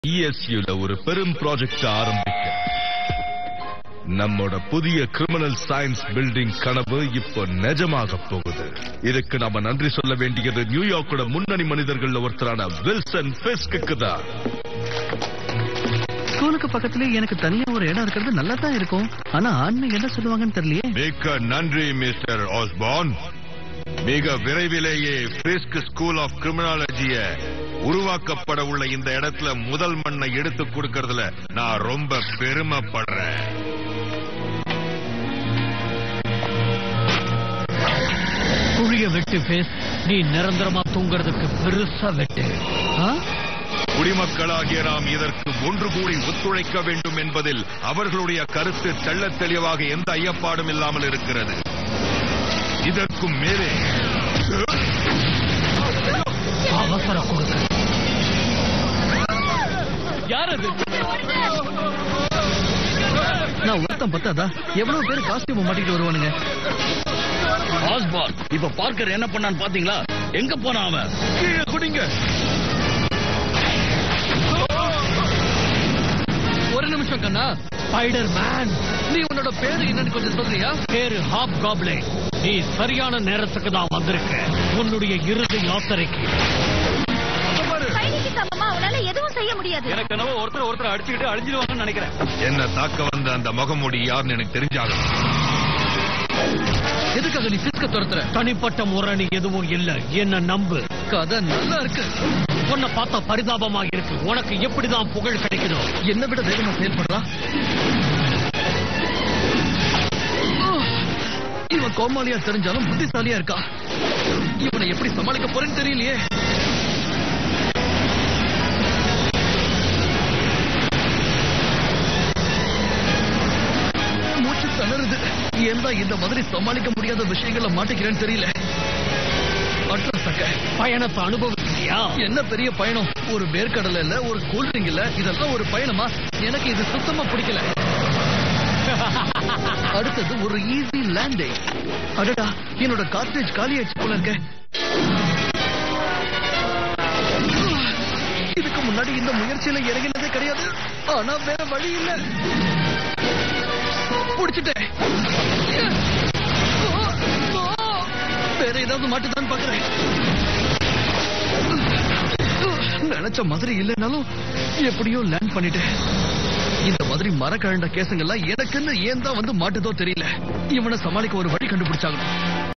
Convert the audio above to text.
இஎஸ்யூல ஒரு பெரும் ப்ராஜெக்ட் ஆரம்பிக்க நம்மோட புதிய கிரிமினல் சயின்ஸ் பில்டிங் கனவு இப்போ நிஜமாக போகுது இதுக்கு நாம நன்றி சொல்ல வேண்டியது நியூயார்க்கோட முன்னணி மனிதர்கள்ல ஒருத்தரான வில்சன் பிஸ்க்கு தான் ஸ்கூலுக்கு பக்கத்துல எனக்கு தனியா ஒரு இடம் இருக்கிறது நல்லா தான் இருக்கும் ஆனா ஆன்மை என்ன சொல்லுவாங்கன்னு தெரியலையே மிக்க நன்றி மிஸ்டர் ஆஸ்பான் மிக விரைவிலேயே பிரிஸ்க் ஸ்கூல் ஆஃப் கிரிமினாலஜிய உருவாக்கப்பட உள்ள இந்த இடத்துல முதல் மண்ணை எடுத்து கொடுக்கறதுல நான் ரொம்ப பெருமைப்படுறேன் குழிய வெட்டு பேஸ் நீ நிரந்தரமா தூங்குறதுக்கு பெருசா வெட்டு ஆ? குடிமக்களாகிய நாம் இதற்கு ஒன்று கூடி ஒத்துழைக்க வேண்டும் என்பதில் அவர்களுடைய கருத்து தெள்ளத் தெளிவாக எந்த ஐயப்பாடும் இல்லாமல் இருக்கிறது இதற்கும் மேலே அவசர கொடுக்க யார் அது நான் ஒருத்தன் பத்தாதா எவ்வளவு பேர் காஸ்டியூம் மாட்டிட்டு வருவானுங்க ஆஸ்பால் இப்ப பார்க்கர் என்ன பண்ணான்னு பாத்தீங்களா எங்க போனான் அவன் கீழே குடிங்க ஒரு நிமிஷம் கண்ணா ஸ்பைடர் மேன் நீ உன்னோட பேரு என்னன்னு கொஞ்சம் சொல்றியா பேரு ஹாப் காப்லே நீ சரியான நேரத்துக்கு தான் வந்திருக்க உன்னுடைய இறுதி யாத்திரைக்கு கைதிக்கு சமமா அவனால எதுவும் செய்ய முடியாது எனக்கு என்னவோ ஒருத்தர் ஒருத்தர் அடிச்சுக்கிட்டு அழிஞ்சிருவாங்கன்னு நினைக்கிறேன் என்ன தாக்க வந்த அந்த முகமூடி யாருன்னு எனக்கு தெரிஞ்சாகும் எதுக்காக நீ பிஸ்க துரத்துற தனிப்பட்ட முரணி எதுவும் இல்ல என்ன நம்பு கதை நல்லா இருக்கு உன்னை பார்த்தா பரிதாபமா இருக்கு உனக்கு எப்படிதான் புகழ் கிடைக்குதோ என்ன விட வேகமா செயல்படுறா இவன் கோமாளியா தெரிஞ்சாலும் புத்திசாலியா இருக்கா இவனை எப்படி சமாளிக்க போறேன்னு தெரியலையே மூச்சு தளருது ஏன் தான் இந்த மாதிரி சமாளிக்க முடியாத விஷயங்கள மாட்டிக்கிறேன்னு தெரியல அட்லஸ் அக்க பயணத்தை அனுபவிச்சியா என்ன பெரிய பயணம் ஒரு வேர்க்கடலை இல்ல ஒரு கூல்ட்ரிங்க் இல்ல இதெல்லாம் ஒரு பயணமா எனக்கு இது சுத்தமா பிடிக்கல அடுத்தது ஒரு ஈஸி லேண்டிங் அடடா என்னோட கார்டேஜ் காலியாச்சு போல இருக்க இதுக்கு முன்னாடி இந்த முயற்சியில இறங்கினதே கிடையாது ஆனா வேற வழி இல்ல புடிச்சிட்டேன் வேற ஏதாவது மாட்டுதான் பாக்குறேன் நினைச்ச மாதிரி இல்லைனாலும் எப்படியோ லேண்ட் பண்ணிட்டேன் இந்த மாதிரி மரக்கழண்ட கேசுங்கெல்லாம் எனக்குன்னு ஏன் தான் வந்து மாட்டுதோ தெரியல இவனை சமாளிக்க ஒரு வழி கண்டுபிடிச்சாகணும்